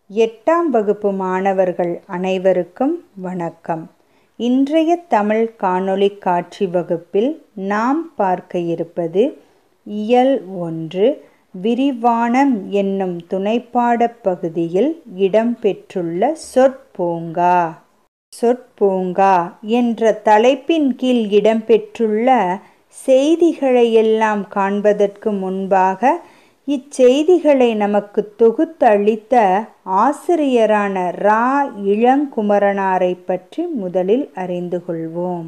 எட்டாம் வகுப்பு மாணவர்கள் அனைவருக்கும் வணக்கம் இன்றைய தமிழ் காணொளி காட்சி வகுப்பில் நாம் பார்க்க இருப்பது இயல் ஒன்று விரிவானம் என்னும் துணைப்பாடப் பகுதியில் இடம்பெற்றுள்ள சொற்பூங்கா சொற்பூங்கா என்ற தலைப்பின் கீழ் இடம்பெற்றுள்ள செய்திகளையெல்லாம் காண்பதற்கு முன்பாக இச்செய்திகளை நமக்கு தொகுத்தளித்த ஆசிரியரான ரா இளங்குமரனாரை பற்றி முதலில் அறிந்து கொள்வோம்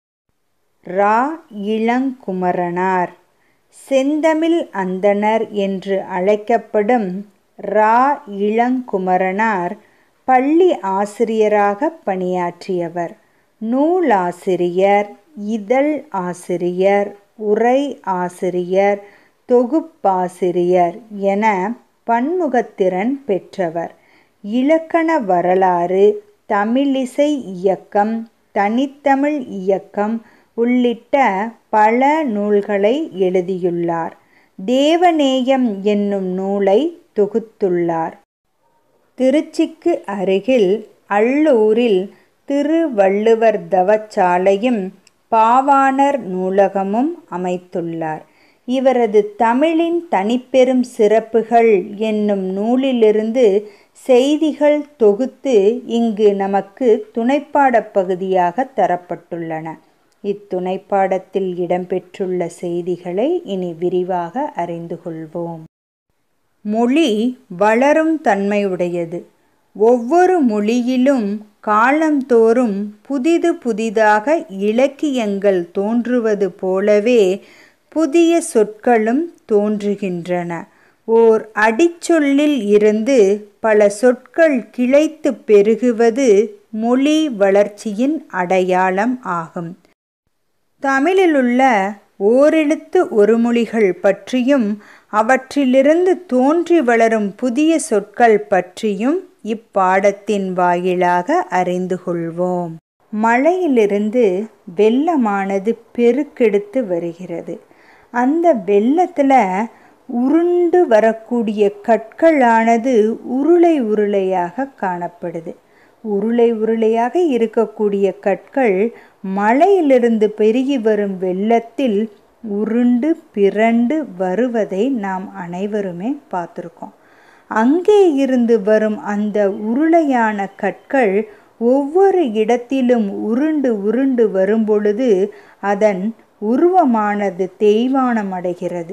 ரா இளங்குமரனார் செந்தமிழ் அந்தணர் என்று அழைக்கப்படும் ரா இளங்குமரனார் பள்ளி ஆசிரியராக பணியாற்றியவர் நூலாசிரியர் இதழ் ஆசிரியர் உரை ஆசிரியர் தொகுப்பாசிரியர் என பன்முகத்திறன் பெற்றவர் இலக்கண வரலாறு தமிழிசை இயக்கம் தனித்தமிழ் இயக்கம் உள்ளிட்ட பல நூல்களை எழுதியுள்ளார் தேவநேயம் என்னும் நூலை தொகுத்துள்ளார் திருச்சிக்கு அருகில் அள்ளூரில் திருவள்ளுவர் தவச்சாலையும் பாவாணர் நூலகமும் அமைத்துள்ளார் இவரது தமிழின் தனிப்பெரும் சிறப்புகள் என்னும் நூலிலிருந்து செய்திகள் தொகுத்து இங்கு நமக்கு துணைப்பாடப் பகுதியாக தரப்பட்டுள்ளன இத்துணைப்பாடத்தில் இடம்பெற்றுள்ள செய்திகளை இனி விரிவாக அறிந்து கொள்வோம் மொழி வளரும் தன்மையுடையது ஒவ்வொரு மொழியிலும் காலந்தோறும் புதிது புதிதாக இலக்கியங்கள் தோன்றுவது போலவே புதிய சொற்களும் தோன்றுகின்றன ஓர் அடிச்சொல்லில் இருந்து பல சொற்கள் கிளைத்து பெருகுவது மொழி வளர்ச்சியின் அடையாளம் ஆகும் தமிழிலுள்ள ஓரெழுத்து ஒரு மொழிகள் பற்றியும் அவற்றிலிருந்து தோன்றி வளரும் புதிய சொற்கள் பற்றியும் இப்பாடத்தின் வாயிலாக அறிந்து கொள்வோம் மழையிலிருந்து வெள்ளமானது பெருக்கெடுத்து வருகிறது அந்த வெள்ளத்தில் உருண்டு வரக்கூடிய கற்களானது உருளை உருளையாக காணப்படுது உருளை உருளையாக இருக்கக்கூடிய கற்கள் மழையிலிருந்து பெருகி வரும் வெள்ளத்தில் உருண்டு பிறண்டு வருவதை நாம் அனைவருமே பார்த்துருக்கோம் அங்கே இருந்து வரும் அந்த உருளையான கற்கள் ஒவ்வொரு இடத்திலும் உருண்டு உருண்டு வரும்பொழுது அதன் உருவமானது தேய்வானம் அடைகிறது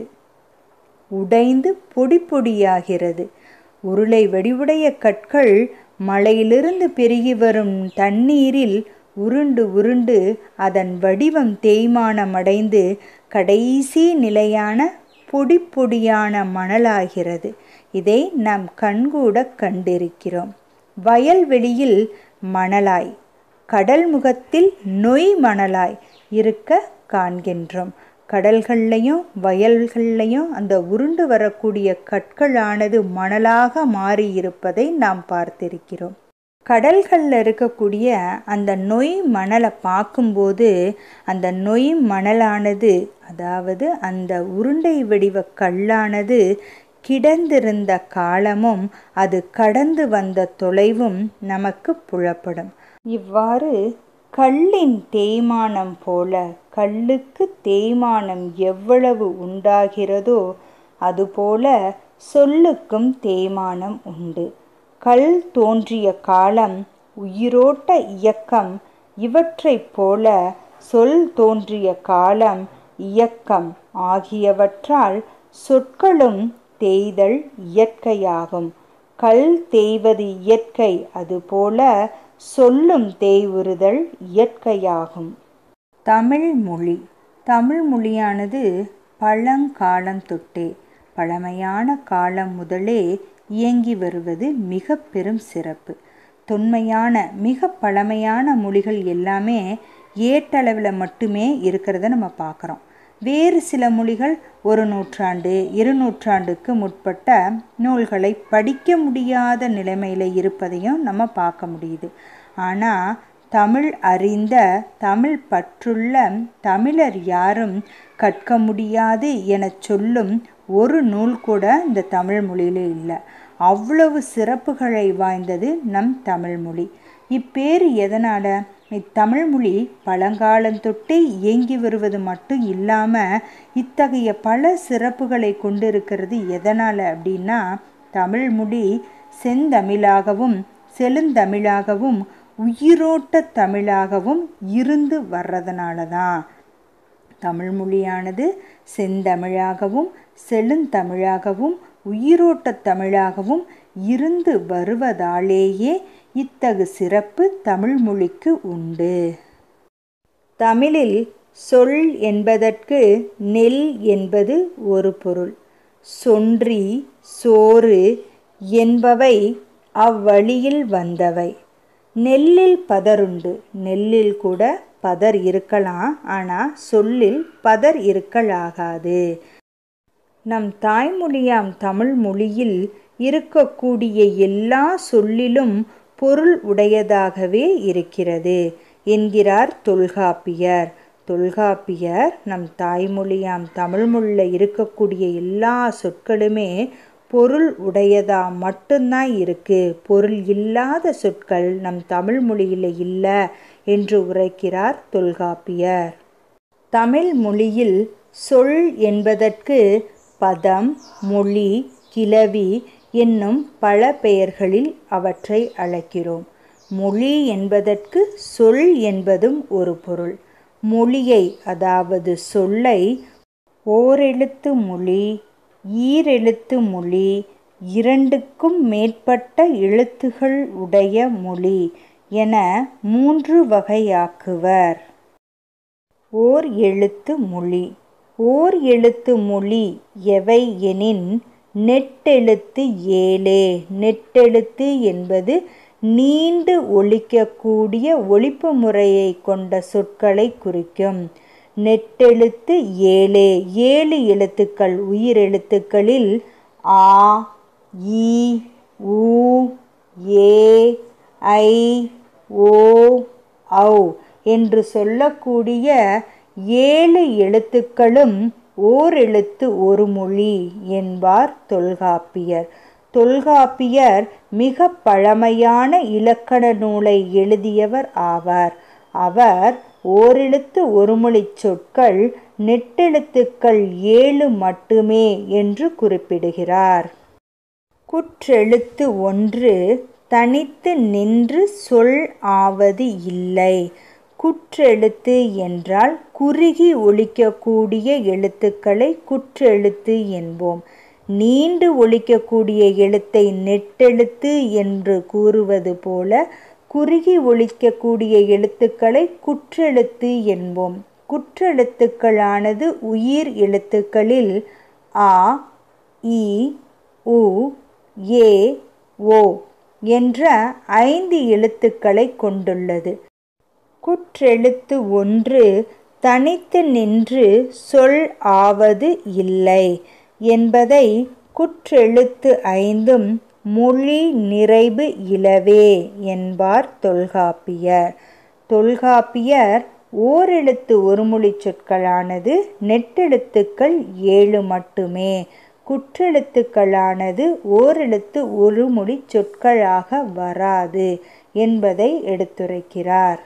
உடைந்து பொடி பொடியாகிறது உருளை வடிவுடைய கற்கள் மலையிலிருந்து பெருகி வரும் தண்ணீரில் உருண்டு உருண்டு அதன் வடிவம் தேய்மானமடைந்து கடைசி நிலையான பொடி பொடியான மணலாகிறது இதை நாம் கண்கூட கண்டிருக்கிறோம் வயல்வெளியில் மணலாய் கடல் முகத்தில் நொய் மணலாய் இருக்க காண்கின்றோம் கடல்கள்லையும் வயல்கள்லையும் அந்த உருண்டு வரக்கூடிய கற்களானது மணலாக மாறி இருப்பதை நாம் பார்த்திருக்கிறோம் கடல்களில் இருக்கக்கூடிய அந்த நொய் மணலை பார்க்கும்போது அந்த நொய் மணலானது அதாவது அந்த உருண்டை வடிவ கல்லானது கிடந்திருந்த காலமும் அது கடந்து வந்த தொலைவும் நமக்கு புலப்படும் இவ்வாறு கல்லின் தேய்மானம் போல கல்லுக்கு தேய்மானம் எவ்வளவு உண்டாகிறதோ அதுபோல சொல்லுக்கும் தேய்மானம் உண்டு கல் தோன்றிய காலம் உயிரோட்ட இயக்கம் இவற்றைப் போல சொல் தோன்றிய காலம் இயக்கம் ஆகியவற்றால் சொற்களும் தேய்தல் இயற்கையாகும் கல் தேய்வது இயற்கை அதுபோல சொல்லும் தேய்வுறுதல் இயற்கையாகும் தமிழ் மொழி தமிழ் மொழியானது பழங்காலம் தொட்டே பழமையான காலம் முதலே இயங்கி வருவது மிக பெரும் சிறப்பு தொன்மையான மிக பழமையான மொழிகள் எல்லாமே ஏட்டளவில் மட்டுமே இருக்கிறத நம்ம பார்க்குறோம் வேறு சில மொழிகள் ஒரு நூற்றாண்டு இரு நூற்றாண்டுக்கு முற்பட்ட நூல்களை படிக்க முடியாத நிலைமையில் இருப்பதையும் நம்ம பார்க்க முடியுது ஆனால் தமிழ் அறிந்த தமிழ் பற்றுள்ள தமிழர் யாரும் கற்க முடியாது எனச் சொல்லும் ஒரு நூல் கூட இந்த தமிழ் மொழியில இல்லை அவ்வளவு சிறப்புகளை வாய்ந்தது நம் தமிழ்மொழி இப்பேறு எதனால் இத்தமிழ் மொழி பழங்காலந்தொட்டே இயங்கி வருவது மட்டும் இல்லாமல் இத்தகைய பல சிறப்புகளை கொண்டிருக்கிறது எதனால் அப்படின்னா தமிழ் மொழி செந்தமிழாகவும் செழுந்தமிழாகவும் உயிரோட்ட தமிழாகவும் இருந்து வர்றதுனால தான் தமிழ் மொழியானது செந்தமிழாகவும் செழுந்தமிழாகவும் உயிரோட்ட தமிழாகவும் இருந்து வருவதாலேயே இத்தகு சிறப்பு தமிழ் மொழிக்கு உண்டு தமிழில் சொல் என்பதற்கு நெல் என்பது ஒரு பொருள் சொன்றி சோறு என்பவை அவ்வழியில் வந்தவை நெல்லில் பதருண்டு நெல்லில் கூட பதர் இருக்கலாம் ஆனால் சொல்லில் பதர் இருக்கலாகாது நம் தாய்மொழியாம் தமிழ் மொழியில் இருக்கக்கூடிய எல்லா சொல்லிலும் பொருள் உடையதாகவே இருக்கிறது என்கிறார் தொல்காப்பியர் தொல்காப்பியர் நம் தாய்மொழியாம் தமிழ்மொழியில் இருக்கக்கூடிய எல்லா சொற்களுமே பொருள் உடையதா மட்டும்தான் இருக்கு பொருள் இல்லாத சொற்கள் நம் தமிழ் மொழியில் இல்லை என்று உரைக்கிறார் தொல்காப்பியர் தமிழ் மொழியில் சொல் என்பதற்கு பதம் மொழி கிளவி என்னும் பல பெயர்களில் அவற்றை அழைக்கிறோம் மொழி என்பதற்கு சொல் என்பதும் ஒரு பொருள் மொழியை அதாவது சொல்லை ஓரெழுத்து மொழி ஈரெழுத்து மொழி இரண்டுக்கும் மேற்பட்ட எழுத்துகள் உடைய மொழி என மூன்று வகையாக்குவர் ஓர் எழுத்து மொழி ஓர் எழுத்து மொழி எவை எனின் நெட்டெழுத்து ஏழே நெட்டெழுத்து என்பது நீண்டு ஒழிக்கக்கூடிய ஒழிப்பு முறையை கொண்ட சொற்களை குறிக்கும் நெட்டெழுத்து ஏழே ஏழு எழுத்துக்கள் உயிரெழுத்துக்களில் ஆ இ உ ஏ ஐ ஓ ஔ என்று சொல்லக்கூடிய ஏழு எழுத்துக்களும் ஓரெழுத்து ஒரு மொழி என்பார் தொல்காப்பியர் தொல்காப்பியர் மிக பழமையான இலக்கண நூலை எழுதியவர் ஆவார் அவர் ஓரெழுத்து ஒருமொழி சொற்கள் நெட்டெழுத்துக்கள் ஏழு மட்டுமே என்று குறிப்பிடுகிறார் குற்றெழுத்து ஒன்று தனித்து நின்று சொல் ஆவது இல்லை குற்றெழுத்து என்றால் குறுகி ஒழிக்கக்கூடிய எழுத்துக்களை குற்றெழுத்து என்போம் நீண்டு ஒழிக்கக்கூடிய எழுத்தை நெட்டெழுத்து என்று கூறுவது போல குறுகி ஒழிக்கக்கூடிய எழுத்துக்களை குற்றெழுத்து என்போம் குற்றெழுத்துக்களானது உயிர் எழுத்துக்களில் ஆ இ உ ஏ ஓ என்ற ஐந்து எழுத்துக்களை கொண்டுள்ளது குற்றெழுத்து ஒன்று தனித்து நின்று சொல் ஆவது இல்லை என்பதை குற்றெழுத்து ஐந்தும் மொழி நிறைவு இலவே என்பார் தொல்காப்பியர் தொல்காப்பியர் ஓரெழுத்து ஒருமொழி சொற்களானது நெட்டெழுத்துக்கள் ஏழு மட்டுமே குற்றெழுத்துக்களானது ஓரெழுத்து ஒரு மொழி சொற்களாக வராது என்பதை எடுத்துரைக்கிறார்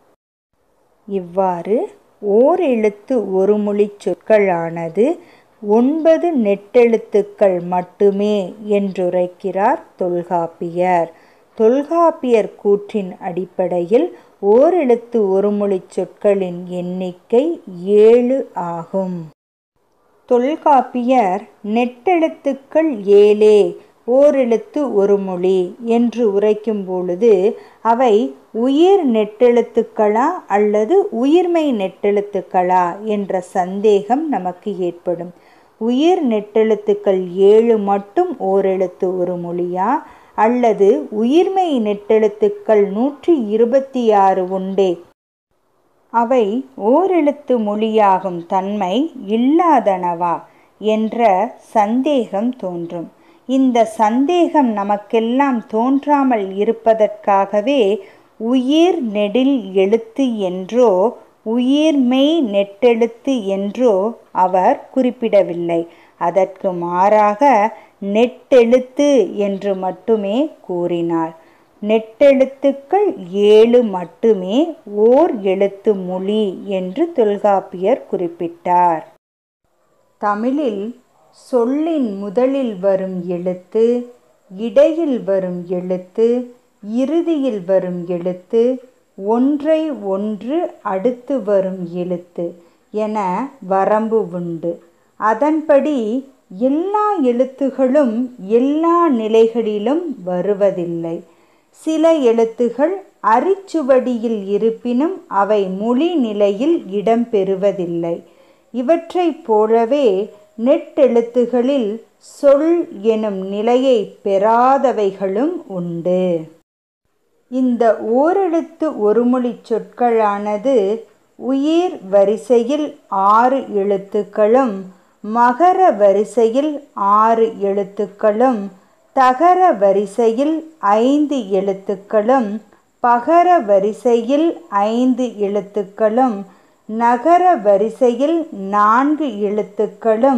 இவ்வாறு ஓரெழுத்து ஒரு மொழி சொற்களானது ஒன்பது நெட்டெழுத்துக்கள் மட்டுமே என்றுரைக்கிறார் தொல்காப்பியர் தொல்காப்பியர் கூற்றின் அடிப்படையில் ஓரெழுத்து ஒருமொழி சொற்களின் எண்ணிக்கை ஏழு ஆகும் தொல்காப்பியர் நெட்டெழுத்துக்கள் ஏழே ஓரெழுத்து ஒரு மொழி என்று உரைக்கும் பொழுது அவை உயிர் நெட்டெழுத்துக்களா அல்லது உயிர்மை நெட்டெழுத்துக்களா என்ற சந்தேகம் நமக்கு ஏற்படும் உயிர் நெட்டெழுத்துக்கள் ஏழு மட்டும் ஓரெழுத்து ஒரு மொழியா அல்லது உயிர்மை நெட்டெழுத்துக்கள் நூற்றி இருபத்தி ஆறு உண்டே அவை ஓரெழுத்து மொழியாகும் தன்மை இல்லாதனவா என்ற சந்தேகம் தோன்றும் இந்த சந்தேகம் நமக்கெல்லாம் தோன்றாமல் இருப்பதற்காகவே உயிர் நெடில் எழுத்து என்றோ உயிர்மெய் நெட்டெழுத்து என்றோ அவர் குறிப்பிடவில்லை அதற்கு மாறாக நெட்டெழுத்து என்று மட்டுமே கூறினார் நெட்டெழுத்துக்கள் ஏழு மட்டுமே ஓர் எழுத்து மொழி என்று தொல்காப்பியர் குறிப்பிட்டார் தமிழில் சொல்லின் முதலில் வரும் எழுத்து இடையில் வரும் எழுத்து இறுதியில் வரும் எழுத்து ஒன்றை ஒன்று அடுத்து வரும் எழுத்து என வரம்பு உண்டு அதன்படி எல்லா எழுத்துகளும் எல்லா நிலைகளிலும் வருவதில்லை சில எழுத்துகள் அரிச்சுவடியில் இருப்பினும் அவை மொழி நிலையில் இடம்பெறுவதில்லை இவற்றைப் போலவே நெட்டெழுத்துகளில் சொல் எனும் நிலையை பெறாதவைகளும் உண்டு இந்த ஓரெழுத்து ஒருமொழிச் சொற்களானது உயிர் வரிசையில் ஆறு எழுத்துக்களும் மகர வரிசையில் ஆறு எழுத்துக்களும் தகர வரிசையில் ஐந்து எழுத்துக்களும் பகர வரிசையில் ஐந்து எழுத்துக்களும் நகர வரிசையில் நான்கு எழுத்துக்களும்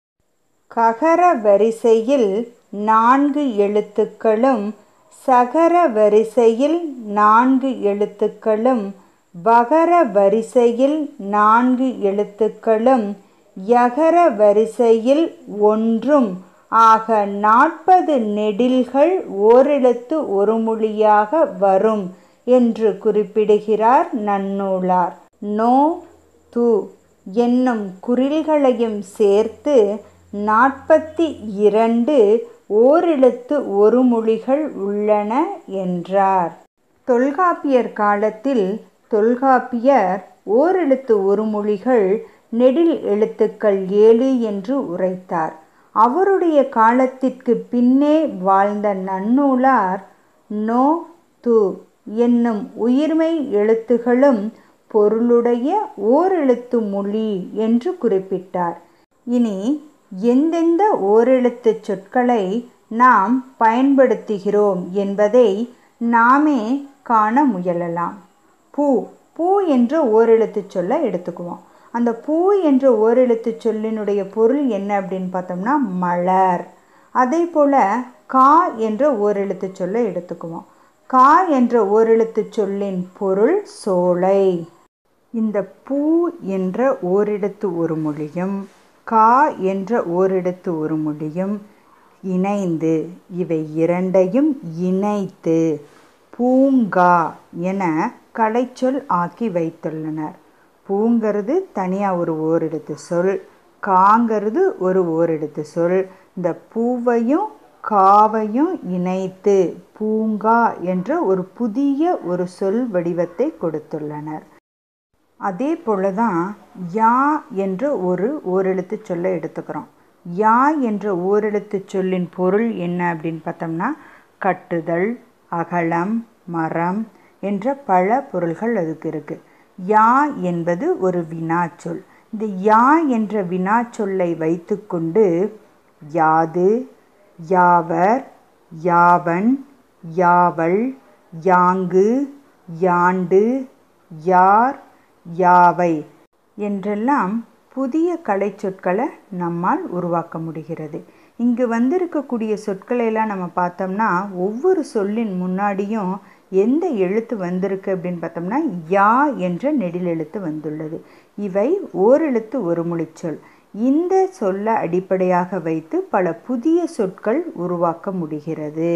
ககர வரிசையில் நான்கு எழுத்துக்களும் சகர வரிசையில் நான்கு எழுத்துக்களும் வகர வரிசையில் நான்கு எழுத்துக்களும் யகர வரிசையில் ஒன்றும் ஆக நாற்பது நெடில்கள் ஓரெழுத்து ஒரு மொழியாக வரும் என்று குறிப்பிடுகிறார் நன்னூலார் நோ து என்னும் குறில்களையும் சேர்த்து நாற்பத்தி இரண்டு ஓரெழுத்து ஒரு மொழிகள் உள்ளன என்றார் தொல்காப்பியர் காலத்தில் தொல்காப்பியர் ஓரெழுத்து ஒரு மொழிகள் நெடில் எழுத்துக்கள் ஏழு என்று உரைத்தார் அவருடைய காலத்திற்கு பின்னே வாழ்ந்த நன்னூலார் நோ து என்னும் உயிர்மை எழுத்துகளும் பொருளுடைய ஓரெழுத்து மொழி என்று குறிப்பிட்டார் இனி எந்தெந்த ஓரெழுத்து சொற்களை நாம் பயன்படுத்துகிறோம் என்பதை நாமே காண முயலலாம் பூ பூ என்ற ஓரெழுத்து சொல்ல எடுத்துக்குவோம் அந்த பூ என்ற ஓரெழுத்து சொல்லினுடைய பொருள் என்ன அப்படின்னு பார்த்தோம்னா மலர் அதே போல் கா என்ற ஓரெழுத்து சொல்ல எடுத்துக்குவோம் கா என்ற ஓரெழுத்து சொல்லின் பொருள் சோலை இந்த பூ என்ற ஓரெழுத்து ஒரு மொழியும் கா என்ற ஓரெழுத்து ஒரு மொழியும் இணைந்து இவை இரண்டையும் இணைத்து பூங்கா என கலைச்சொல் ஆக்கி வைத்துள்ளனர் பூங்கிறது தனியாக ஒரு ஓரெழுத்து சொல் காங்கிறது ஒரு ஓரெழுத்து சொல் இந்த பூவையும் காவையும் இணைத்து பூங்கா என்ற ஒரு புதிய ஒரு சொல் வடிவத்தை கொடுத்துள்ளனர் அதே போல தான் யா என்ற ஒரு ஓரெழுத்து சொல்ல எடுத்துக்கிறோம் யா என்ற ஓரெழுத்து சொல்லின் பொருள் என்ன அப்படின்னு பார்த்தோம்னா கட்டுதல் அகலம் மரம் என்ற பல பொருள்கள் அதுக்கு இருக்குது யா என்பது ஒரு வினாச்சொல் இந்த யா என்ற வினாச்சொல்லை வைத்துக்கொண்டு யாது யாவர் யாவன் யாவள் யாங்கு யாண்டு யார் யாவை என்றெல்லாம் புதிய கலை சொற்களை நம்மால் உருவாக்க முடிகிறது இங்கு வந்திருக்கக்கூடிய சொற்களை எல்லாம் நம்ம பார்த்தோம்னா ஒவ்வொரு சொல்லின் முன்னாடியும் எந்த எழுத்து வந்திருக்கு அப்படின்னு பார்த்தோம்னா யா என்ற நெடில் எழுத்து வந்துள்ளது இவை ஓரெழுத்து ஒரு மொழிச்சொல் இந்த சொல்ல அடிப்படையாக வைத்து பல புதிய சொற்கள் உருவாக்க முடிகிறது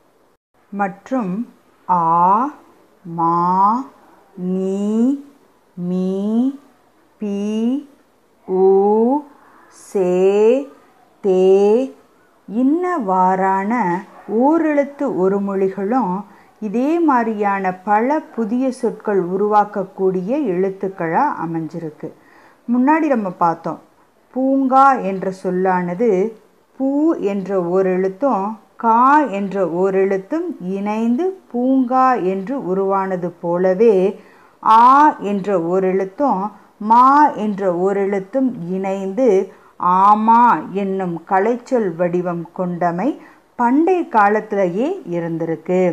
மற்றும் ஆ மா நீ மீ பி ஊ சே தே இன்னவாறான ஓரெழுத்து ஒரு மொழிகளும் இதே மாதிரியான பல புதிய சொற்கள் உருவாக்கக்கூடிய எழுத்துக்களாக அமைஞ்சிருக்கு முன்னாடி நம்ம பார்த்தோம் பூங்கா என்ற சொல்லானது பூ என்ற ஓரெழுத்தும் கா என்ற ஓரெழுத்தும் இணைந்து பூங்கா என்று உருவானது போலவே ஆ என்ற ஓரெழுத்தும் மா என்ற ஓரெழுத்தும் இணைந்து ஆமா என்னும் கலைச்சொல் வடிவம் கொண்டமை பண்டைய காலத்திலேயே இருந்திருக்கு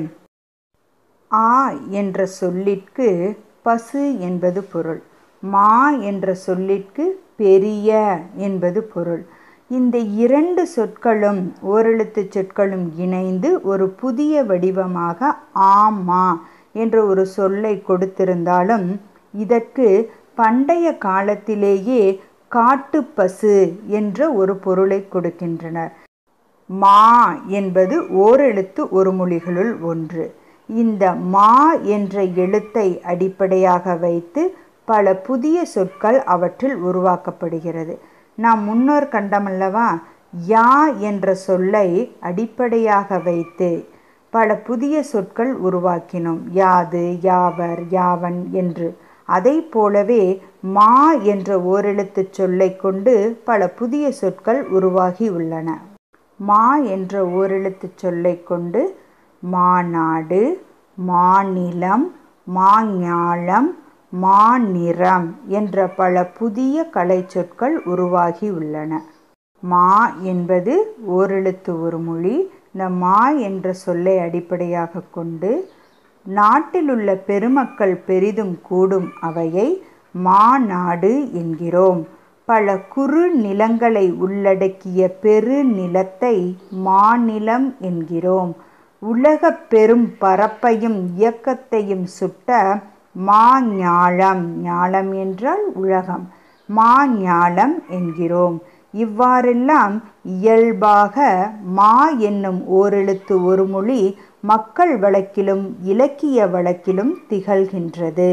ஆ என்ற சொல்லிற்கு பசு என்பது பொருள் மா என்ற சொல்லிற்கு பெரிய என்பது பொருள் இந்த இரண்டு சொற்களும் ஓரெழுத்து சொற்களும் இணைந்து ஒரு புதிய வடிவமாக ஆமா என்ற ஒரு சொல்லை கொடுத்திருந்தாலும் இதற்கு பண்டைய காலத்திலேயே காட்டுப்பசு என்ற ஒரு பொருளை கொடுக்கின்றனர் மா என்பது ஓரெழுத்து ஒரு மொழிகளுள் ஒன்று இந்த மா என்ற எழுத்தை அடிப்படையாக வைத்து பல புதிய சொற்கள் அவற்றில் உருவாக்கப்படுகிறது நாம் முன்னோர் கண்டமல்லவா யா என்ற சொல்லை அடிப்படையாக வைத்து பல புதிய சொற்கள் உருவாக்கினோம் யாது யாவர் யாவன் என்று அதை போலவே மா என்ற ஓரெழுத்து சொல்லை கொண்டு பல புதிய சொற்கள் உருவாகி உள்ளன மா என்ற ஓரெழுத்து சொல்லை கொண்டு மாநாடு மாநிலம் மாஞாலம் மாநிறம் என்ற பல புதிய கலை சொற்கள் உருவாகி உள்ளன மா என்பது ஓரெழுத்து ஒரு மொழி இந்த மா என்ற சொல்லை அடிப்படையாக கொண்டு நாட்டிலுள்ள பெருமக்கள் பெரிதும் கூடும் அவையை மாநாடு என்கிறோம் பல குறு நிலங்களை உள்ளடக்கிய பெரு நிலத்தை மாநிலம் என்கிறோம் உலக பெரும் பரப்பையும் இயக்கத்தையும் சுட்ட மாஞாலம் ஞாலம் என்றால் உலகம் மாஞாலம் என்கிறோம் இவ்வாறெல்லாம் இயல்பாக மா என்னும் ஓரெழுத்து ஒரு மொழி மக்கள் வழக்கிலும் இலக்கிய வழக்கிலும் திகழ்கின்றது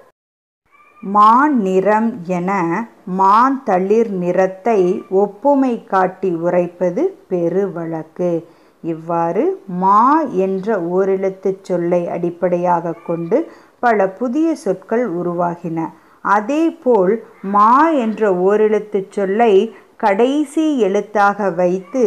மாநிறம் என மாந்தளிர் நிறத்தை ஒப்புமை காட்டி உரைப்பது பெரு வழக்கு இவ்வாறு மா என்ற ஓரெழுத்துச் சொல்லை அடிப்படையாக கொண்டு பல புதிய சொற்கள் உருவாகின அதேபோல் மா என்ற ஓரெழுத்துச் சொல்லை கடைசி எழுத்தாக வைத்து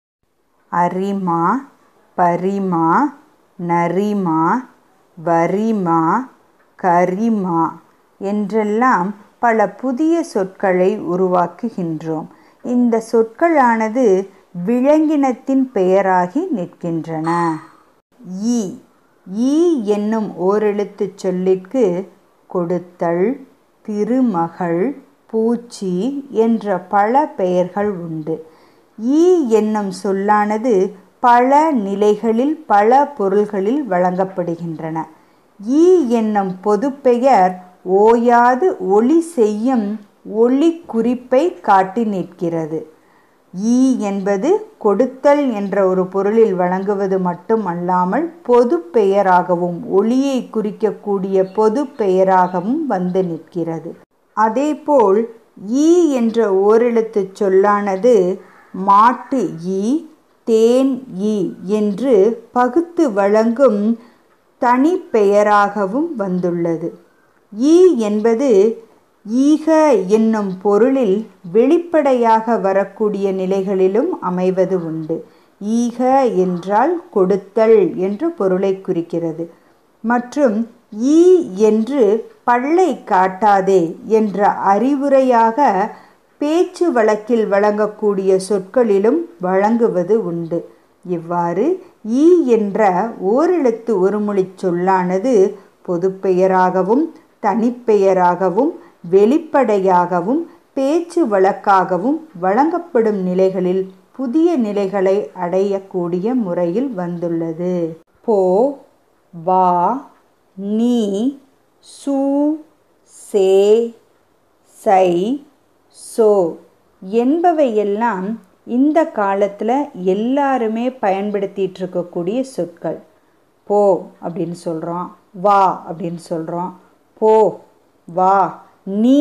அரிமா பரிமா நரிமா வரிமா கரிமா என்றெல்லாம் பல புதிய சொற்களை உருவாக்குகின்றோம் இந்த சொற்களானது விலங்கினத்தின் பெயராகி நிற்கின்றன ஈ ஈ என்னும் ஓரெழுத்துச் சொல்லிற்கு கொடுத்தல் திருமகள் பூச்சி என்ற பல பெயர்கள் உண்டு ஈ என்னும் சொல்லானது பல நிலைகளில் பல பொருள்களில் வழங்கப்படுகின்றன ஈ என்னும் பொதுப்பெயர் ஓயாது ஒளி செய்யும் ஒளி குறிப்பை காட்டி நிற்கிறது ஈ என்பது கொடுத்தல் என்ற ஒரு பொருளில் வழங்குவது மட்டும் அல்லாமல் பொது பெயராகவும் ஒளியை குறிக்கக்கூடிய பொது பெயராகவும் வந்து நிற்கிறது அதேபோல் ஈ என்ற ஓரெழுத்துச் சொல்லானது மாட்டு ஈ தேன் ஈ என்று பகுத்து வழங்கும் தனிப்பெயராகவும் வந்துள்ளது ஈ என்பது ஈக என்னும் பொருளில் வெளிப்படையாக வரக்கூடிய நிலைகளிலும் அமைவது உண்டு ஈக என்றால் கொடுத்தல் என்ற பொருளை குறிக்கிறது மற்றும் ஈ என்று பல்லை காட்டாதே என்ற அறிவுரையாக பேச்சு வழக்கில் வழங்கக்கூடிய சொற்களிலும் வழங்குவது உண்டு இவ்வாறு ஈ என்ற ஓரெழுத்து ஒருமொழிச் சொல்லானது பொதுப்பெயராகவும் தனிப்பெயராகவும் வெளிப்படையாகவும் பேச்சு வழக்காகவும் வழங்கப்படும் நிலைகளில் புதிய நிலைகளை அடையக்கூடிய முறையில் வந்துள்ளது போ வா நீ சு சே சை சோ என்பவையெல்லாம் இந்த காலத்தில் எல்லாருமே பயன்படுத்திகிட்டு இருக்கக்கூடிய சொற்கள் போ அப்படின்னு சொல்கிறோம் வா அப்படின்னு சொல்கிறோம் போ வா நீ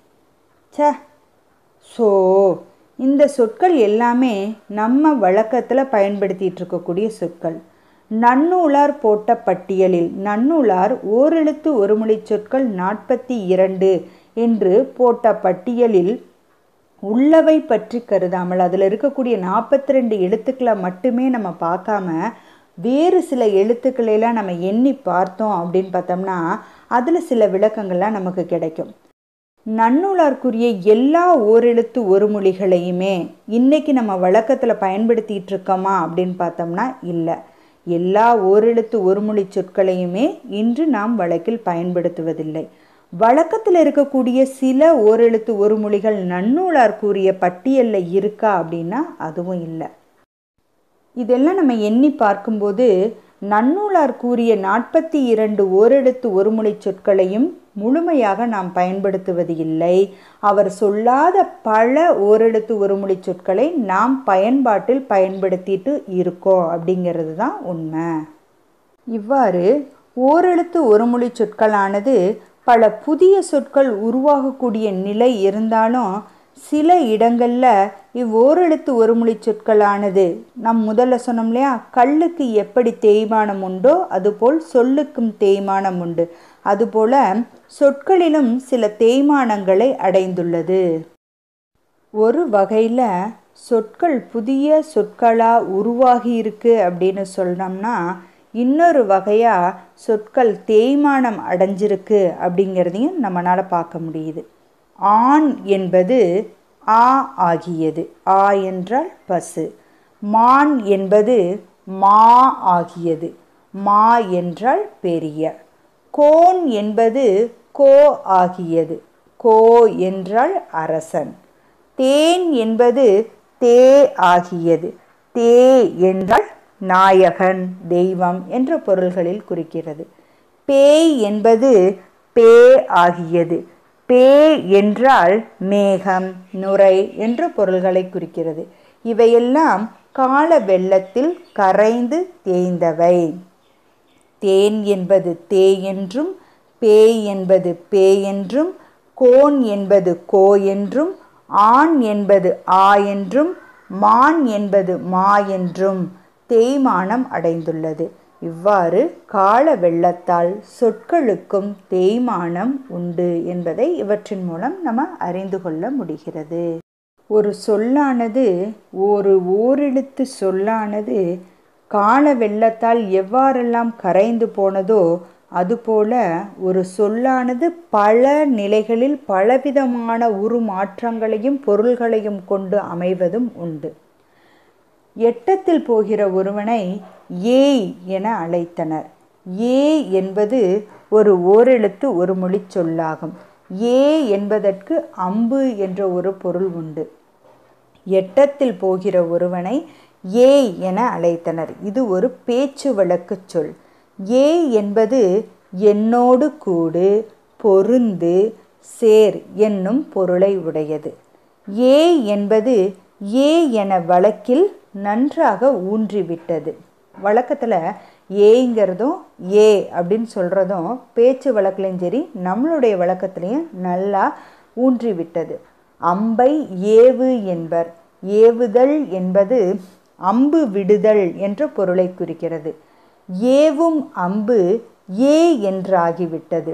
ச சோ இந்த சொற்கள் எல்லாமே நம்ம வழக்கத்தில் பயன்படுத்திகிட்டு இருக்கக்கூடிய சொற்கள் நன்னூலார் போட்ட பட்டியலில் நன்னூலார் ஓரெழுத்து ஒருமொழி சொற்கள் நாற்பத்தி இரண்டு என்று போட்ட பட்டியலில் உள்ளவை பற்றி கருதாமல் அதில் இருக்கக்கூடிய நாற்பத்தி ரெண்டு எழுத்துக்களை மட்டுமே நம்ம பார்க்காம வேறு சில எழுத்துக்களையெல்லாம் நம்ம எண்ணி பார்த்தோம் அப்படின்னு பார்த்தோம்னா அதில் சில விளக்கங்கள்லாம் நமக்கு கிடைக்கும் நன்னூலார்க்குரிய எல்லா ஓரெழுத்து ஒரு மொழிகளையுமே இன்னைக்கு நம்ம வழக்கத்தில் பயன்படுத்திகிட்டு இருக்கோமா அப்படின்னு பார்த்தோம்னா இல்லை எல்லா ஓரெழுத்து ஒரு மொழி சொற்களையுமே இன்று நாம் வழக்கில் பயன்படுத்துவதில்லை வழக்கத்தில் இருக்கக்கூடிய சில ஓரெழுத்து ஒரு மொழிகள் நன்னூலார் கூறிய பட்டியலில் இருக்கா அப்படின்னா அதுவும் இல்லை இதெல்லாம் நம்ம எண்ணி பார்க்கும்போது நன்னூலார் கூறிய நாற்பத்தி இரண்டு ஓரெழுத்து ஒருமொழி சொற்களையும் முழுமையாக நாம் பயன்படுத்துவது இல்லை அவர் சொல்லாத பல ஓரெழுத்து ஒருமொழி சொற்களை நாம் பயன்பாட்டில் பயன்படுத்திட்டு இருக்கோம் அப்படிங்கிறது தான் உண்மை இவ்வாறு ஓரெழுத்து ஒருமொழி சொற்களானது பல புதிய சொற்கள் உருவாகக்கூடிய நிலை இருந்தாலும் சில இடங்களில் இவ்வோரெழுத்து ஒருமொழி சொற்களானது நம் முதல்ல சொன்னோம் இல்லையா கல்லுக்கு எப்படி தேய்மானம் உண்டோ அதுபோல் சொல்லுக்கும் தேய்மானம் உண்டு அதுபோல சொற்களிலும் சில தேய்மானங்களை அடைந்துள்ளது ஒரு வகையில் சொற்கள் புதிய சொற்களாக உருவாகி இருக்கு அப்படின்னு சொன்னோம்னா இன்னொரு வகையாக சொற்கள் தேய்மானம் அடைஞ்சிருக்கு அப்படிங்கிறதையும் நம்மளால் பார்க்க முடியுது ஆண் என்பது ஆ ஆகியது ஆ என்றால் பசு மான் என்பது மா ஆகியது மா என்றால் பெரிய கோன் என்பது கோ ஆகியது கோ என்றால் அரசன் தேன் என்பது தே ஆகியது தே என்றால் நாயகன் தெய்வம் என்ற பொருள்களில் குறிக்கிறது பேய் என்பது பே ஆகியது பே என்றால் மேகம் நுரை என்ற பொருள்களை குறிக்கிறது இவையெல்லாம் கால வெள்ளத்தில் கரைந்து தேய்ந்தவை தேன் என்பது தே என்றும் பேய் என்பது பே என்றும் கோன் என்பது கோ என்றும் ஆண் என்பது ஆ என்றும் மான் என்பது மா என்றும் தேய்மானம் அடைந்துள்ளது இவ்வாறு கால வெள்ளத்தால் சொற்களுக்கும் தேய்மானம் உண்டு என்பதை இவற்றின் மூலம் நம்ம அறிந்து கொள்ள முடிகிறது ஒரு சொல்லானது ஒரு ஓரெழுத்து சொல்லானது கால வெள்ளத்தால் எவ்வாறெல்லாம் கரைந்து போனதோ அதுபோல ஒரு சொல்லானது பல நிலைகளில் பலவிதமான உருமாற்றங்களையும் பொருள்களையும் கொண்டு அமைவதும் உண்டு எட்டத்தில் போகிற ஒருவனை ஏய் என அழைத்தனர் ஏ என்பது ஒரு ஓரெழுத்து ஒரு மொழி சொல்லாகும் ஏ என்பதற்கு அம்பு என்ற ஒரு பொருள் உண்டு எட்டத்தில் போகிற ஒருவனை ஏய் என அழைத்தனர் இது ஒரு பேச்சு வழக்கு சொல் ஏ என்பது என்னோடு கூடு பொருந்து சேர் என்னும் பொருளை உடையது ஏ என்பது ஏ என வழக்கில் நன்றாக ஊன்றிவிட்டது வழக்கத்தில் ஏங்கிறதும் ஏ அப்படின்னு சொல்கிறதும் பேச்சு வழக்குலையும் சரி நம்மளுடைய வழக்கத்துலேயும் நல்லா ஊன்றிவிட்டது அம்பை ஏவு என்பர் ஏவுதல் என்பது அம்பு விடுதல் என்ற பொருளை குறிக்கிறது ஏவும் அம்பு ஏ என்றாகிவிட்டது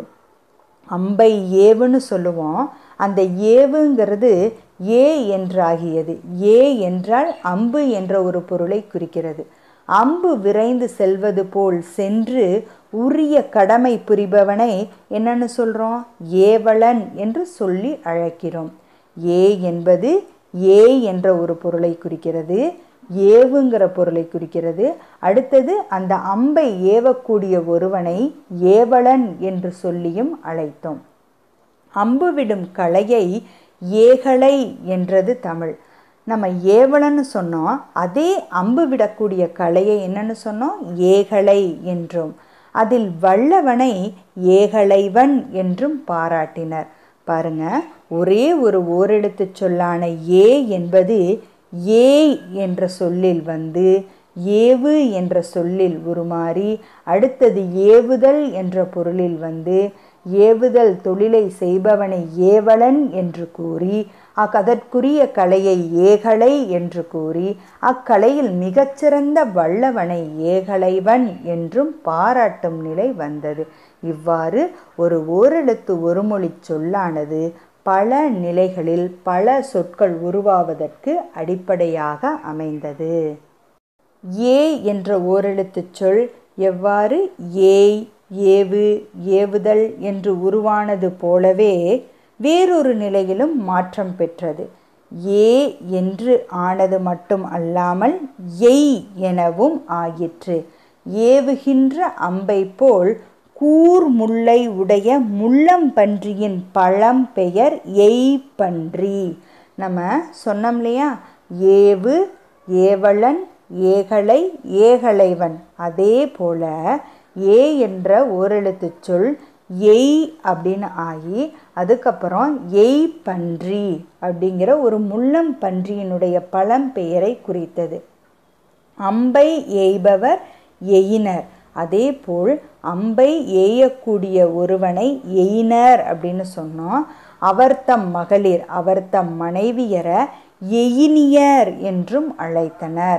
அம்பை ஏவுன்னு சொல்லுவோம் அந்த ஏவுங்கிறது ஏ என்றாகியது ஏ என்றால் அம்பு என்ற ஒரு பொருளை குறிக்கிறது அம்பு விரைந்து செல்வது போல் சென்று உரிய கடமை புரிபவனை என்னன்னு சொல்கிறோம் ஏவலன் என்று சொல்லி அழைக்கிறோம் ஏ என்பது ஏ என்ற ஒரு பொருளை குறிக்கிறது ஏவுங்கிற பொருளை குறிக்கிறது அடுத்தது அந்த அம்பை ஏவக்கூடிய ஒருவனை ஏவலன் என்று சொல்லியும் அழைத்தோம் அம்பு விடும் கலையை ஏகலை என்றது தமிழ் நம்ம ஏவலன்னு சொன்னோம் அதே அம்பு விடக்கூடிய கலையை என்னன்னு சொன்னோம் ஏகலை என்றும் அதில் வல்லவனை ஏகலைவன் என்றும் பாராட்டினர் பாருங்க ஒரே ஒரு ஓரெழுத்து சொல்லான ஏ என்பது ஏ என்ற சொல்லில் வந்து ஏவு என்ற சொல்லில் உருமாறி அடுத்தது ஏவுதல் என்ற பொருளில் வந்து ஏவுதல் தொழிலை செய்பவனை ஏவலன் என்று கூறி அதற்குரிய கலையை ஏகலை என்று கூறி அக்கலையில் மிகச்சிறந்த வல்லவனை ஏகலைவன் என்றும் பாராட்டும் நிலை வந்தது இவ்வாறு ஒரு ஓரெழுத்து ஒருமொழி சொல்லானது பல நிலைகளில் பல சொற்கள் உருவாவதற்கு அடிப்படையாக அமைந்தது ஏ என்ற ஓரெழுத்து சொல் எவ்வாறு ஏய் ஏவு ஏவுதல் என்று உருவானது போலவே வேறொரு நிலையிலும் மாற்றம் பெற்றது ஏ என்று ஆனது மட்டும் அல்லாமல் எய் எனவும் ஆயிற்று ஏவுகின்ற அம்பை போல் கூர் முல்லை உடைய முள்ளம்பன்றியின் பழம்பெயர் எய்பன்றி நம்ம சொன்னோம் இல்லையா ஏவு ஏவலன் ஏகலை ஏகலைவன் அதே போல ஏ என்ற ஓரெழுத்து சொல் எய் அப்படின்னு ஆகி அதுக்கப்புறம் எய் பன்றி அப்படிங்கிற ஒரு முள்ளம் பன்றியினுடைய பழம்பெயரை குறித்தது அம்பை எய்பவர் எயினர் அதே போல் அம்பை ஏயக்கூடிய ஒருவனை எயினர் அப்படின்னு சொன்னோம் அவர் தம் மகளிர் அவர் தம் மனைவியரை எயினியர் என்றும் அழைத்தனர்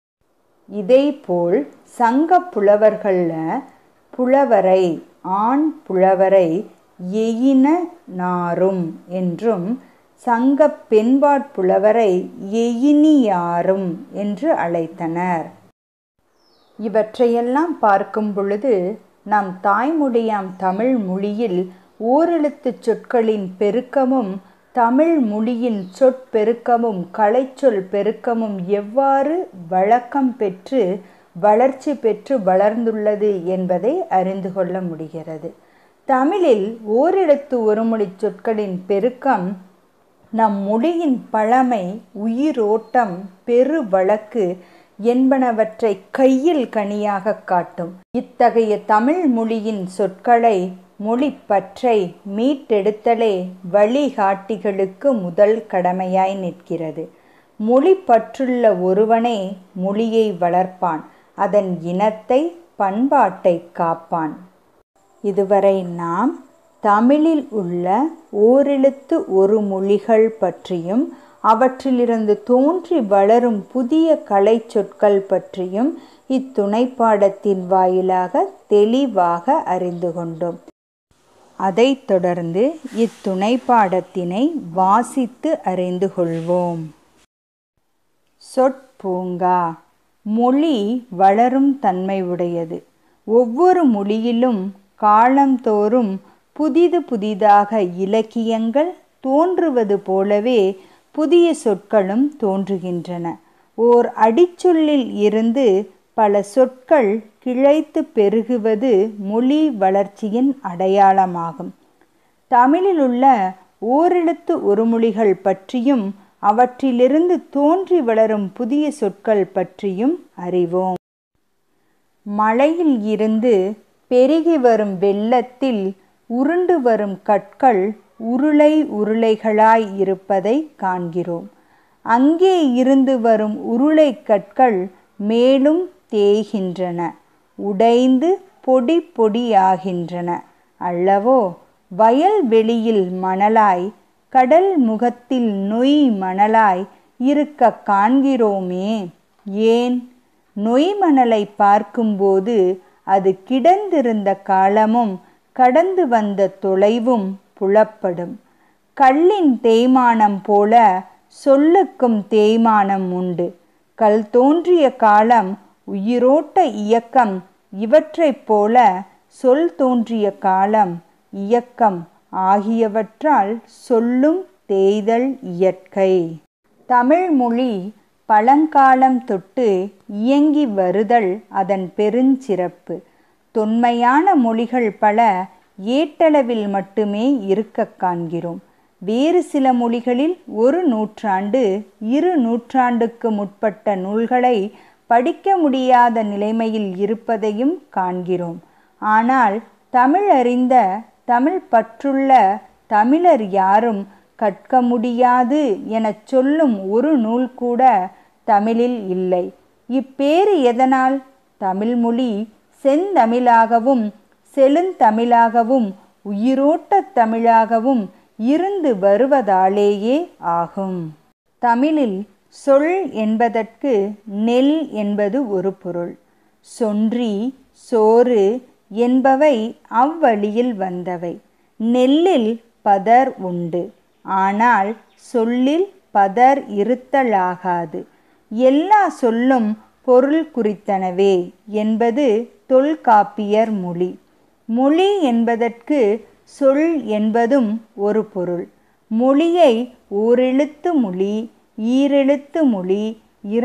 இதேபோல் சங்க புலவர்களில் புலவரை ஆண் புலவரை எயின நாரும் என்றும் சங்க பெண்பாட் புலவரை எயினியாரும் என்று அழைத்தனர் இவற்றையெல்லாம் பார்க்கும் பொழுது நம் தாய்மொழியாம் தமிழ் மொழியில் ஓரெழுத்துச் சொற்களின் பெருக்கமும் தமிழ் மொழியின் சொற்பெருக்கமும் கலைச்சொல் பெருக்கமும் எவ்வாறு வழக்கம் பெற்று வளர்ச்சி பெற்று வளர்ந்துள்ளது என்பதை அறிந்து கொள்ள முடிகிறது தமிழில் ஓரெழுத்து ஒருமொழி சொற்களின் பெருக்கம் நம் மொழியின் பழமை உயிரோட்டம் பெரு வழக்கு என்பனவற்றை கையில் கனியாக காட்டும் இத்தகைய தமிழ் மொழியின் சொற்களை மொழிப்பற்றை மீட்டெடுத்தலே வழிகாட்டிகளுக்கு முதல் கடமையாய் நிற்கிறது மொழிப்பற்றுள்ள ஒருவனே மொழியை வளர்ப்பான் அதன் இனத்தை பண்பாட்டை காப்பான் இதுவரை நாம் தமிழில் உள்ள ஓரெழுத்து ஒரு மொழிகள் பற்றியும் அவற்றிலிருந்து தோன்றி வளரும் புதிய கலை சொற்கள் பற்றியும் இத்துணைப்பாடத்தின் வாயிலாக தெளிவாக அறிந்து கொண்டோம் அதைத் தொடர்ந்து இத்துணைப்பாடத்தினை வாசித்து அறிந்து கொள்வோம் சொற்பூங்கா மொழி வளரும் தன்மை உடையது ஒவ்வொரு மொழியிலும் காலந்தோறும் புதிது புதிதாக இலக்கியங்கள் தோன்றுவது போலவே புதிய சொற்களும் தோன்றுகின்றன ஓர் அடிச்சொல்லில் இருந்து பல சொற்கள் கிளைத்து பெருகுவது மொழி வளர்ச்சியின் அடையாளமாகும் தமிழில் உள்ள ஓரெழுத்து ஒருமொழிகள் பற்றியும் அவற்றிலிருந்து தோன்றி வளரும் புதிய சொற்கள் பற்றியும் அறிவோம் மலையில் இருந்து பெருகி வரும் வெள்ளத்தில் உருண்டு வரும் கற்கள் உருளை உருளைகளாய் இருப்பதை காண்கிறோம் அங்கே இருந்து வரும் உருளை கற்கள் மேலும் தேய்கின்றன உடைந்து பொடி பொடியாகின்றன அல்லவோ வயல்வெளியில் மணலாய் கடல் முகத்தில் நொய் மணலாய் இருக்க காண்கிறோமே ஏன் நொய் மணலை பார்க்கும்போது அது கிடந்திருந்த காலமும் கடந்து வந்த தொலைவும் புலப்படும் கல்லின் தேய்மானம் போல சொல்லுக்கும் தேய்மானம் உண்டு கல் தோன்றிய காலம் உயிரோட்ட இயக்கம் இவற்றைப் போல சொல் தோன்றிய காலம் இயக்கம் ஆகியவற்றால் சொல்லும் தேய்தல் இயற்கை தமிழ் மொழி பழங்காலம் தொட்டு இயங்கி வருதல் அதன் பெருஞ்சிறப்பு தொன்மையான மொழிகள் பல ஏட்டளவில் மட்டுமே இருக்க காண்கிறோம் வேறு சில மொழிகளில் ஒரு நூற்றாண்டு இரு நூற்றாண்டுக்கு முற்பட்ட நூல்களை படிக்க முடியாத நிலைமையில் இருப்பதையும் காண்கிறோம் ஆனால் தமிழ் அறிந்த தமிழ் பற்றுள்ள தமிழர் யாரும் கற்க முடியாது எனச் சொல்லும் ஒரு நூல் கூட தமிழில் இல்லை இப்பேறு எதனால் தமிழ்மொழி செந்தமிழாகவும் செழுந்தமிழாகவும் உயிரோட்ட தமிழாகவும் இருந்து வருவதாலேயே ஆகும் தமிழில் சொல் என்பதற்கு நெல் என்பது ஒரு பொருள் சொன்றி சோறு என்பவை அவ்வழியில் வந்தவை நெல்லில் பதர் உண்டு ஆனால் சொல்லில் பதர் இருத்தலாகாது எல்லா சொல்லும் பொருள் குறித்தனவே என்பது தொல்காப்பியர் மொழி மொழி என்பதற்கு சொல் என்பதும் ஒரு பொருள் மொழியை ஓரெழுத்து மொழி ஈரெழுத்து மொழி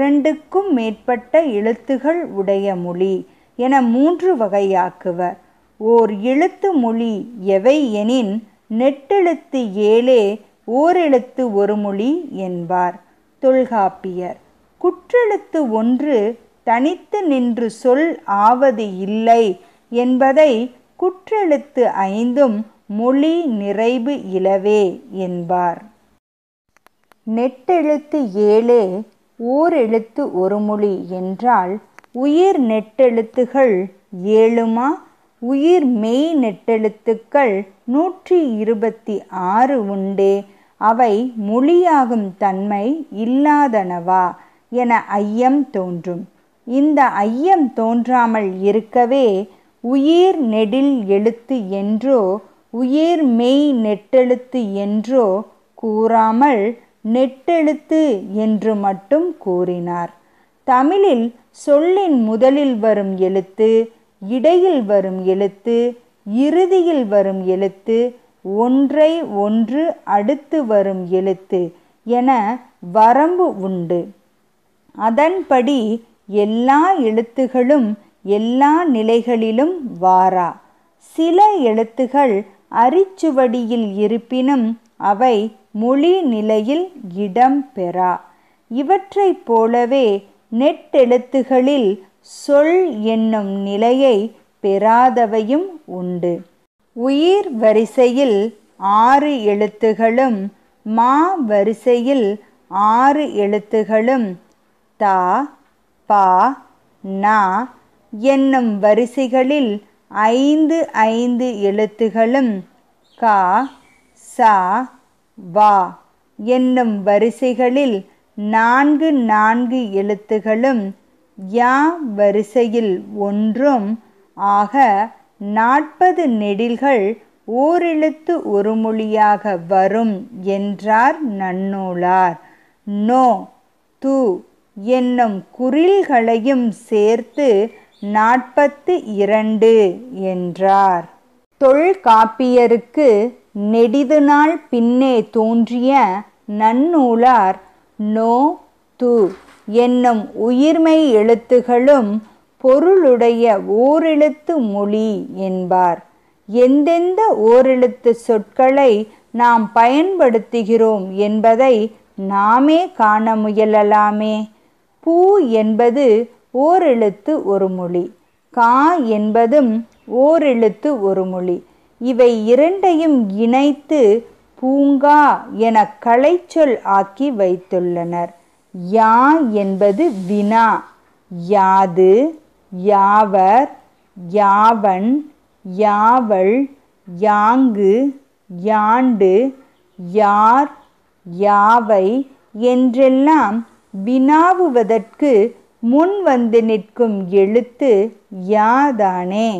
இரண்டுக்கும் மேற்பட்ட எழுத்துகள் உடைய மொழி என மூன்று வகையாக்குவர் ஓர் எழுத்து மொழி எவை எனின் நெட்டெழுத்து ஏழே ஓரெழுத்து ஒரு மொழி என்பார் தொல்காப்பியர் குற்றெழுத்து ஒன்று தனித்து நின்று சொல் ஆவது இல்லை என்பதை குற்றெழுத்து ஐந்தும் மொழி நிறைவு இலவே என்பார் நெட்டெழுத்து ஏழே ஓரெழுத்து ஒரு மொழி என்றால் உயிர் நெட்டெழுத்துகள் ஏழுமா உயிர் மெய் நெட்டெழுத்துக்கள் நூற்றி இருபத்தி ஆறு உண்டே அவை மொழியாகும் தன்மை இல்லாதனவா என ஐயம் தோன்றும் இந்த ஐயம் தோன்றாமல் இருக்கவே உயிர் நெடில் எழுத்து என்றோ உயிர் மெய் நெட்டெழுத்து என்றோ கூறாமல் நெட்டெழுத்து என்று மட்டும் கூறினார் தமிழில் சொல்லின் முதலில் வரும் எழுத்து இடையில் வரும் எழுத்து இறுதியில் வரும் எழுத்து ஒன்றை ஒன்று அடுத்து வரும் எழுத்து என வரம்பு உண்டு அதன்படி எல்லா எழுத்துகளும் எல்லா நிலைகளிலும் வாரா சில எழுத்துகள் அரிச்சுவடியில் இருப்பினும் அவை மொழி நிலையில் இடம் பெறா இவற்றைப் போலவே நெட்டெழுத்துகளில் சொல் என்னும் நிலையை பெறாதவையும் உண்டு உயிர் வரிசையில் ஆறு எழுத்துகளும் மா வரிசையில் ஆறு எழுத்துகளும் தா பா நா என்னும் வரிசைகளில் ஐந்து ஐந்து எழுத்துகளும் கா சா வா என்னும் வரிசைகளில் நான்கு நான்கு எழுத்துகளும் யா வரிசையில் ஒன்றும் ஆக நாற்பது நெடில்கள் ஓரெழுத்து ஒரு மொழியாக வரும் என்றார் நன்னூலார் நோ து என்னும் குறில்களையும் சேர்த்து நாற்பத்து இரண்டு என்றார் தொல்காப்பியருக்கு நெடிது நாள் பின்னே தோன்றிய நன்னூலார் நோ து என்னும் உயிர்மெய் எழுத்துகளும் பொருளுடைய ஓரெழுத்து மொழி என்பார் எந்தெந்த ஓரெழுத்து சொற்களை நாம் பயன்படுத்துகிறோம் என்பதை நாமே காண முயலலாமே பூ என்பது ஓரெழுத்து ஒரு மொழி கா என்பதும் ஓரெழுத்து ஒரு மொழி இவை இரண்டையும் இணைத்து பூங்கா என கலைச்சொல் ஆக்கி வைத்துள்ளனர் யா என்பது வினா யாது யாவர் யாவன் யாவள் யாங்கு யாண்டு யார் யாவை என்றெல்லாம் வினாவுவதற்கு முன் வந்து நிற்கும் எழுத்து யாதானே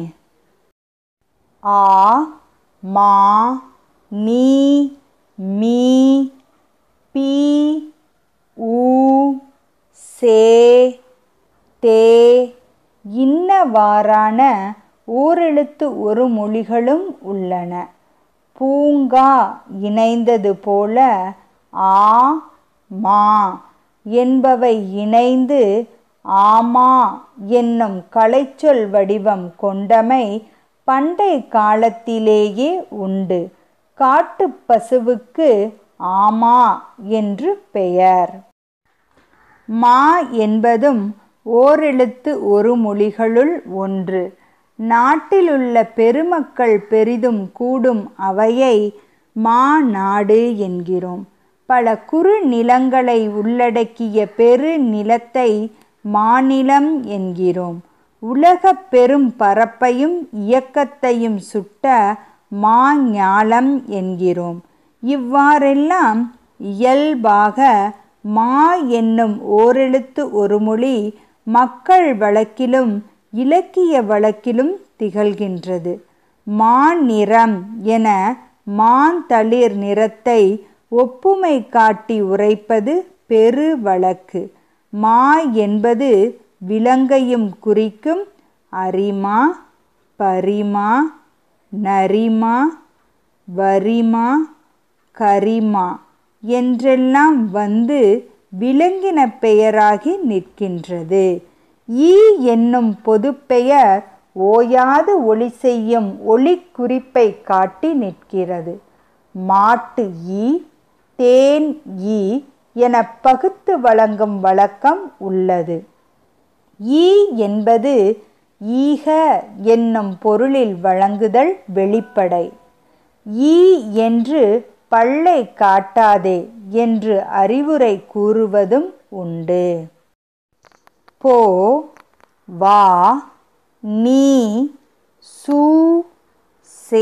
ஆ மா நீ மீ பி ஊ சே தே இன்னவாறான ஓரெழுத்து ஒரு மொழிகளும் உள்ளன பூங்கா இணைந்தது போல ஆ மா என்பவை இணைந்து ஆமா என்னும் கலைச்சொல் வடிவம் கொண்டமை பண்டை காலத்திலேயே உண்டு காட்டுப் பசுவுக்கு ஆமா என்று பெயர் மா என்பதும் ஓரெழுத்து ஒரு மொழிகளுள் ஒன்று நாட்டிலுள்ள பெருமக்கள் பெரிதும் கூடும் அவையை மாநாடு என்கிறோம் பல குறு நிலங்களை உள்ளடக்கிய பெரு நிலத்தை மாநிலம் என்கிறோம் உலகப் பெரும் பரப்பையும் இயக்கத்தையும் சுட்ட மாஞாலம் என்கிறோம் இவ்வாறெல்லாம் இயல்பாக மா என்னும் ஓரெழுத்து ஒரு மொழி மக்கள் வழக்கிலும் இலக்கிய வழக்கிலும் திகழ்கின்றது மாநிறம் என மாந்தளிர் நிறத்தை ஒப்புமை காட்டி உரைப்பது பெரு வழக்கு மா என்பது விலங்கையும் குறிக்கும் அரிமா பரிமா நரிமா வரிமா கரிமா என்றெல்லாம் வந்து விலங்கின பெயராகி நிற்கின்றது ஈ என்னும் பொதுப்பெயர் ஓயாது ஒளி செய்யும் ஒளி குறிப்பை காட்டி நிற்கிறது மாட்டு ஈ தேன் ஈ என பகுத்து வழங்கும் வழக்கம் உள்ளது ஈ என்பது ஈக என்னும் பொருளில் வழங்குதல் வெளிப்படை ஈ என்று பல்லை காட்டாதே என்று அறிவுரை கூறுவதும் உண்டு போ வா நீ சு சே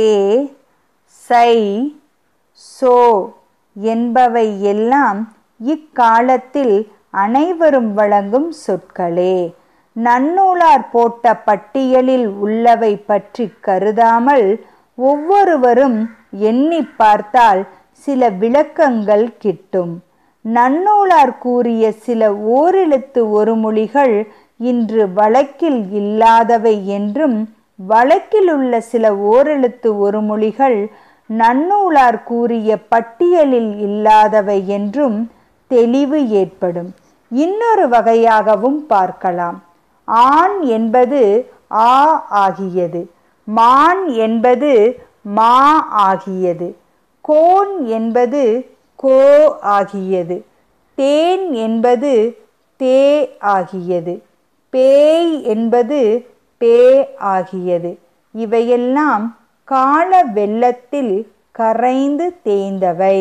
சை சோ என்பவை எல்லாம் இக்காலத்தில் அனைவரும் வழங்கும் சொற்களே நன்னூலார் போட்ட பட்டியலில் உள்ளவை பற்றி கருதாமல் ஒவ்வொருவரும் எண்ணி பார்த்தால் சில விளக்கங்கள் கிட்டும் நன்னூலார் கூறிய சில ஓரெழுத்து ஒரு மொழிகள் இன்று வழக்கில் இல்லாதவை என்றும் வழக்கில் உள்ள சில ஓரெழுத்து ஒரு மொழிகள் நன்னூலார் கூறிய பட்டியலில் இல்லாதவை என்றும் தெளிவு ஏற்படும் இன்னொரு வகையாகவும் பார்க்கலாம் ஆண் என்பது ஆ ஆகியது மான் என்பது மா ஆகியது கோன் என்பது கோ ஆகியது தேன் என்பது தே ஆகியது பேய் என்பது பே ஆகியது இவையெல்லாம் கால வெள்ளத்தில் கரைந்து தேய்ந்தவை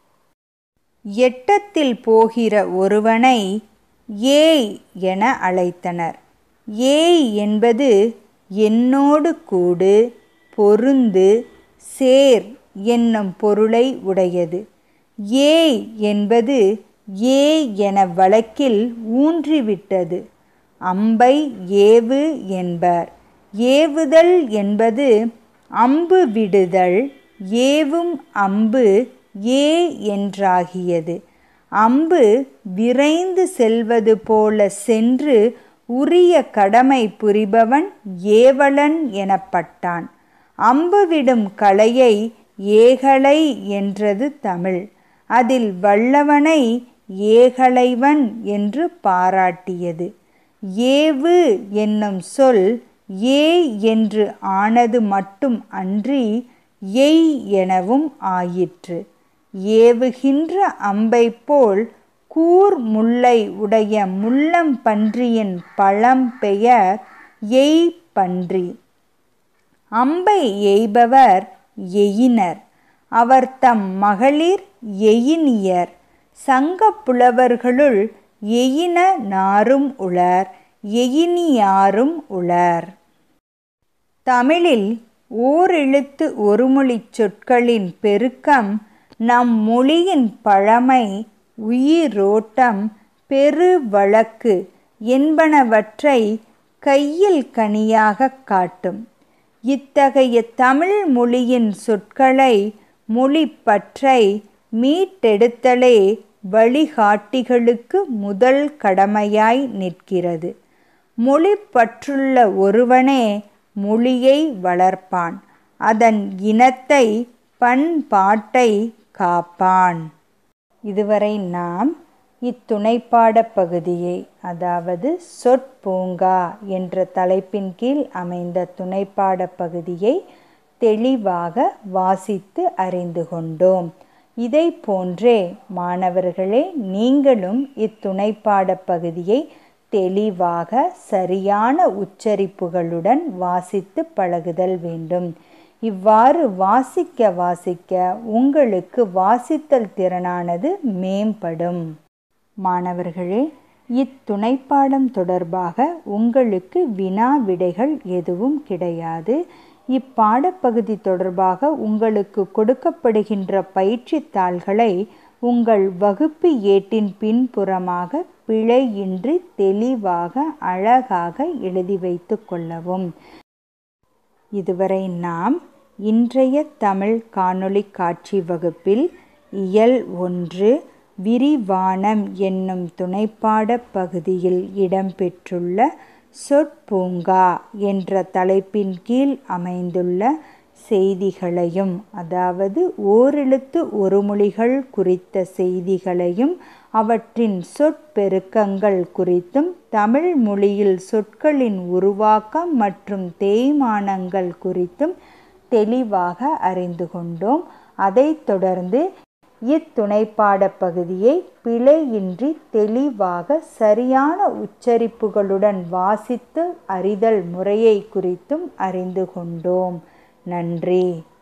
எட்டத்தில் போகிற ஒருவனை ஏய் என அழைத்தனர் ஏய் என்பது என்னோடு கூடு பொருந்து சேர் என்னும் பொருளை உடையது ஏய் என்பது ஏ என வழக்கில் ஊன்றிவிட்டது அம்பை ஏவு என்பர் ஏவுதல் என்பது அம்பு விடுதல் ஏவும் அம்பு ஏ என்றாகியது அம்பு விரைந்து செல்வது போல சென்று உரிய கடமை புரிபவன் ஏவலன் எனப்பட்டான் அம்பு விடும் கலையை ஏகலை என்றது தமிழ் அதில் வல்லவனை ஏகலைவன் என்று பாராட்டியது ஏவு என்னும் சொல் ஏ என்று ஆனது மட்டும் அன்றி எய் எனவும் ஆயிற்று ஏவுகின்ற அம்பை போல் கூர் முல்லை உடைய முள்ளம் பன்றியின் பழம் பெயர் எய் பன்றி அம்பை எய்பவர் எயினர் அவர் தம் மகளிர் எயினியர் சங்கப் புலவர்களுள் எயின நாரும் உளர் எயினியாரும் உளர் தமிழில் ஓரெழுத்து ஒருமொழிச் சொற்களின் பெருக்கம் நம் மொழியின் பழமை உயிரோட்டம் பெரு வழக்கு என்பனவற்றை கையில் கனியாக காட்டும் இத்தகைய தமிழ் மொழியின் சொற்களை மொழிப்பற்றை மீட்டெடுத்தலே வழிகாட்டிகளுக்கு முதல் கடமையாய் நிற்கிறது மொழிப்பற்றுள்ள ஒருவனே மொழியை வளர்ப்பான் அதன் இனத்தை பண்பாட்டை காப்பான் இதுவரை நாம் இத்துணைப்பாட பகுதியை அதாவது சொற்பூங்கா என்ற தலைப்பின் கீழ் அமைந்த துணைப்பாட பகுதியை தெளிவாக வாசித்து அறிந்து கொண்டோம் இதை போன்றே மாணவர்களே நீங்களும் இத்துணைப்பாட பகுதியை தெளிவாக சரியான உச்சரிப்புகளுடன் வாசித்து பழகுதல் வேண்டும் இவ்வாறு வாசிக்க வாசிக்க உங்களுக்கு வாசித்தல் திறனானது மேம்படும் மாணவர்களே இத்துணைப்பாடம் தொடர்பாக உங்களுக்கு வினா விடைகள் எதுவும் கிடையாது இப்பாடப்பகுதி தொடர்பாக உங்களுக்கு கொடுக்கப்படுகின்ற பயிற்சி தாள்களை உங்கள் வகுப்பு ஏட்டின் பின்புறமாக பிழையின்றி தெளிவாக அழகாக எழுதி வைத்து கொள்ளவும் இதுவரை நாம் இன்றைய தமிழ் காணொளி காட்சி வகுப்பில் இயல் ஒன்று விரிவானம் என்னும் துணைப்பாட பகுதியில் இடம்பெற்றுள்ள சொற்பூங்கா என்ற தலைப்பின் கீழ் அமைந்துள்ள செய்திகளையும் அதாவது ஓரெழுத்து ஒரு மொழிகள் குறித்த செய்திகளையும் அவற்றின் சொற்பெருக்கங்கள் குறித்தும் தமிழ் மொழியில் சொற்களின் உருவாக்கம் மற்றும் தேய்மானங்கள் குறித்தும் தெளிவாக அறிந்து கொண்டோம் அதைத் தொடர்ந்து இத்துணைப்பாட பகுதியை பிழையின்றி தெளிவாக சரியான உச்சரிப்புகளுடன் வாசித்து அறிதல் முறையை குறித்தும் அறிந்து கொண்டோம் நன்றி